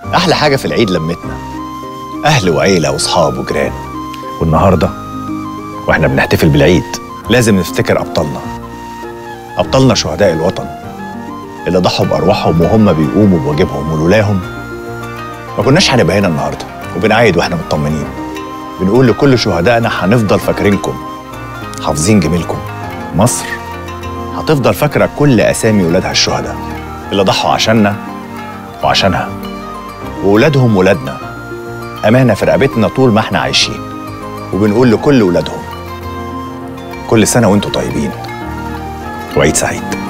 أحلى حاجة في العيد لمتنا أهل وعيلة وأصحاب وجيران والنهاردة وإحنا بنحتفل بالعيد لازم نفتكر أبطالنا أبطالنا شهداء الوطن اللي ضحوا بأرواحهم وهم بيقوموا بواجبهم ولولاهم ما كناش هنبقى هنا النهاردة وبنعيد وإحنا مطمنين بنقول لكل شهدائنا هنفضل فاكرينكم حافظين جميلكم مصر هتفضل فاكرة كل أسامي ولادها الشهداء اللي ضحوا عشاننا وعشانها وولادهم ولادنا أمانة في رقبتنا طول ما احنا عايشين وبنقول لكل ولادهم كل سنة وانتم طيبين وعيد سعيد